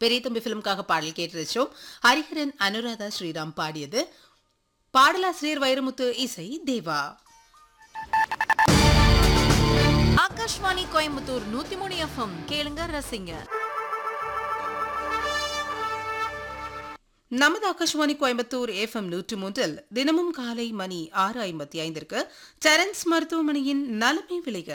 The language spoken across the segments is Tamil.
பெரிய தம்பி ஃபிலிம்காக பாடல் கேட்டு ரசிச்சோம் ஹரிஹரன் அனுராதா ஸ்ரீராம் பாடியது பாடலாசிரியர் வைரமுத்து இசை தேவா ஆகாஷ்வாணி கோயம்புத்தூர் நூத்தி மூணு எஃப்எம் கேளுங்க ரசிங்க நமது ஆகாஷ்வாணி கோயம்புத்தூர் எஃப்எம் நூற்று மூன்றில் தினமும் காலை மணி ஆறு ஐம்பத்தி ஐந்திற்கு சரன்ஸ் மருத்துவமனையின் நலமை விளைக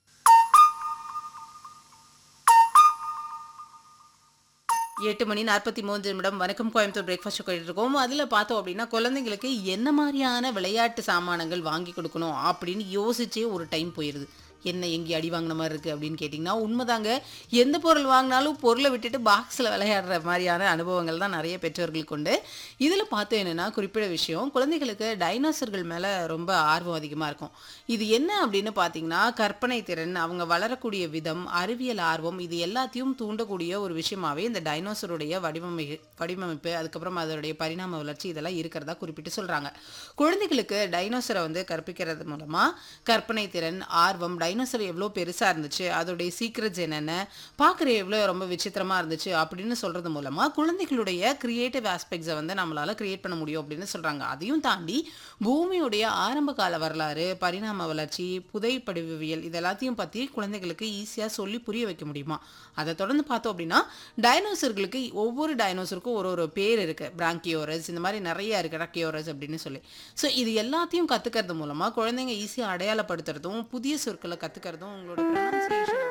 எட்டு மணி நாற்பத்தி மூன்று நிமிடம் வணக்கம் கோயம்புத்தூர் பிரேக்ஃபாஸ்ட் கேட்டு இருக்கோம் அதில் பார்த்தோம் அப்படின்னா குழந்தைங்களுக்கு என்ன மாதிரியான விளையாட்டு சாமானங்கள் வாங்கி கொடுக்கணும் அப்படின்னு யோசிச்சே ஒரு டைம் போயிடுது என்ன எங்கே அடி வாங்கின மாதிரி இருக்குது அப்படின்னு கேட்டிங்கன்னா உண்மைதாங்க எந்த பொருள் வாங்கினாலும் பொருளை விட்டுட்டு பாக்ஸில் விளையாடுற மாதிரியான அனுபவங்கள் தான் நிறைய பெற்றோர்களுக்கு உண்டு இதில் பார்த்தோம் என்னென்னா குறிப்பிட்ட விஷயம் குழந்தைகளுக்கு டைனோசர்கள் மேலே ரொம்ப ஆர்வம் அதிகமாக இருக்கும் இது என்ன அப்படின்னு பார்த்தீங்கன்னா கற்பனை திறன் அவங்க வளரக்கூடிய விதம் அறிவியல் ஆர்வம் இது எல்லாத்தையும் தூண்டக்கூடிய ஒரு விஷயமாவே இந்த டைனோசருடைய வடிவமை வடிவமைப்பு அதுக்கப்புறம் அதனுடைய பரிணாம வளர்ச்சி இதெல்லாம் இருக்கிறதா குறிப்பிட்டு சொல்கிறாங்க குழந்தைகளுக்கு டைனோசரை வந்து கற்பிக்கிறது மூலமாக கற்பனை திறன் ஆர்வம் டைனோசர் எவ்வளோ பெருசாக இருந்துச்சு அதோடைய சீக்ரெட்ஸ் என்னென்ன பார்க்குற எவ்வளோ ரொம்ப விசித்திரமாக இருந்துச்சு அப்படின்னு சொல்கிறது மூலமாக குழந்தைகளுடைய கிரியேட்டிவ் ஆஸ்பெக்ட்ஸை வந்து நம்மளால் கிரியேட் பண்ண முடியும் அப்படின்னு சொல்கிறாங்க அதையும் தாண்டி பூமியுடைய ஆரம்ப கால வரலாறு பரிணாம வளர்ச்சி புதைப்படிவியல் இது எல்லாத்தையும் பற்றி குழந்தைகளுக்கு ஈஸியாக சொல்லி புரிய வைக்க முடியுமா அதை தொடர்ந்து பார்த்தோம் அப்படின்னா டைனோசர்களுக்கு ஒவ்வொரு டைனோசருக்கும் ஒரு ஒரு பேர் இருக்குது பிராங்கியோரஸ் இந்த மாதிரி நிறைய இருக்குது ரக்கியோரஸ் அப்படின்னு சொல்லி ஸோ இது எல்லாத்தையும் கற்றுக்கிறது மூலமாக குழந்தைங்க ஈஸியாக அடையாளப்படுத்துறதும் புதிய சொற்களை கற்றுக்கிறதும் உங்களோட pronunciation